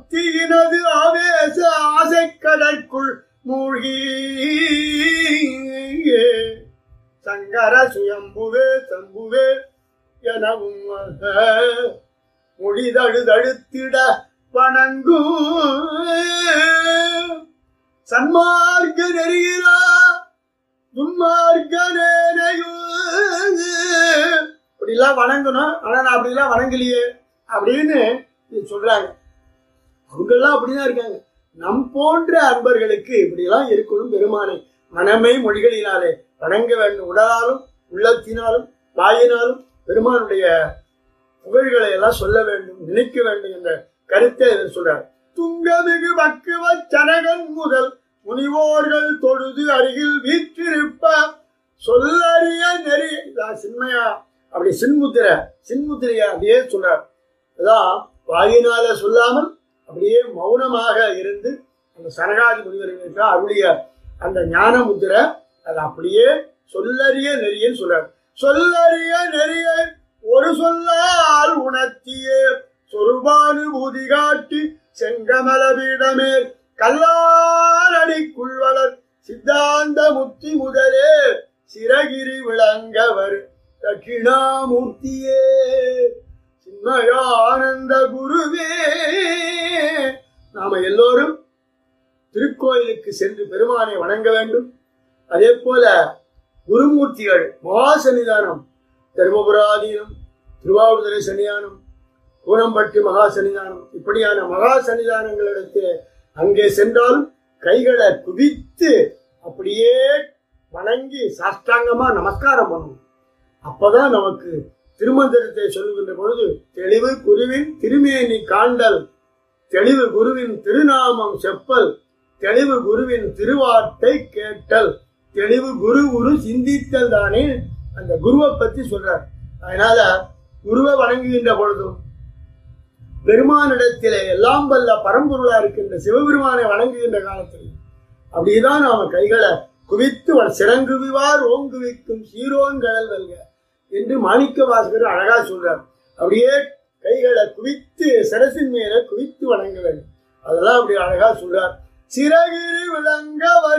புத்தியினது ஆவேச ஆசைக்கடற்குள் மூழ்கி சங்கர சுயம்புவே சம்புவே எனவும் மொழிதழுதழுத்திட வணங்கும் சன்மார்க்க நெறியிலா துன்மார்க்க நேரையும் இப்படிலாம் வணங்கணும் ஆனா நான் அப்படிலாம் வணங்கலையே அப்படின்னு இது சொல்றாங்க அவங்கெல்லாம் அப்படிதான் இருக்காங்க நம் போன்ற அன்பர்களுக்கு இப்படிலாம் இருக்கணும் பெருமானை மனமை மொழிகளினாலே வணங்க வேண்டும் உடலாலும் உள்ளத்தினாலும் வாயினாலும் பெருமானுடைய புகழ்களை எல்லாம் சொல்ல வேண்டும் நினைக்க வேண்டும் என்ற கருத்தை இதில் சொல்றார் துங்கமிகு பக்குவ சனகன் முதல் முனிவோர்கள் தொழுது அருகில் வீற்றிருப்ப சொல்லறிய நெறி இதான் சின்மையா அப்படி சின்முத்திர சின்முத்திரையா அப்படியே சொல்றார் அதான் வாயினால சொல்லாமல் அப்படியே மௌனமாக இருந்து அந்த சனகாதி முனிவர்களுக்கு அருளிய அந்த ஞான முத்திரை அது அப்படியே சொல்லறிய நெறியன்னு சொல்றார் சொல்லறிய நெறிய ஒரு சொல்லால் உணர்த்தியே சொருபானுபூதி காட்டி செங்கமல பீடமேல் கல்லாரடிக்குள் வளர் சித்தாந்த முத்தி முதலே சிறகிரி விளங்கவர் தட்சிணாமூர்த்தியே சின்மயானந்த குருவே நாம எல்லோரும் திருக்கோயிலுக்கு சென்று பெருமானை வணங்க வேண்டும் அதே போல குருமூர்த்திகள் மகா சன்னிதானம் தர்மபுராதீனம் திருவாவூர்துறை சன்னிதானம் கூனம்பட்டி மகா சன்னிதானம் இப்படியான மகா சன்னிதானங்களிடத்தில் அங்கே சென்றாலும் கைகளை குவித்து அப்படியே வணங்கி சாஷ்டாங்கமா நமஸ்காரம் பண்ணணும் அப்பதான் நமக்கு திருமந்திரத்தை சொல்லுகின்ற பொழுது தெளிவு குருவின் திருமேனி காண்டல் தெளிவு குருவின் திருநாமம் செப்பல் தெளிவு குருவின் திருவார்த்தை கேட்டல் தெளிவு குரு குரு சிந்தித்தல் தானே அந்த குருவை பத்தி சொல்றார் அதனால குருவை வணங்குகின்ற பொழுதும் பெருமானிடத்திலே எல்லாம் வல்ல பரம்பொருளா இருக்கின்ற சிவபெருமானை வணங்குகின்ற காலத்தில் அப்படிதான் நாம கைகளை குவித்து வ- சிறங்குவிவார் ஓங்குவிக்கும் சீரோன் கடல் வெல்க என்று மாணிக்க வாசகர் அழகா சொல்றார் அப்படியே கைகளை குவித்து சரசின் மேல குவித்து வணங்க வேண்டும் அதெல்லாம் அப்படி அழகா சொல்றார் சிறகிரி விளங்க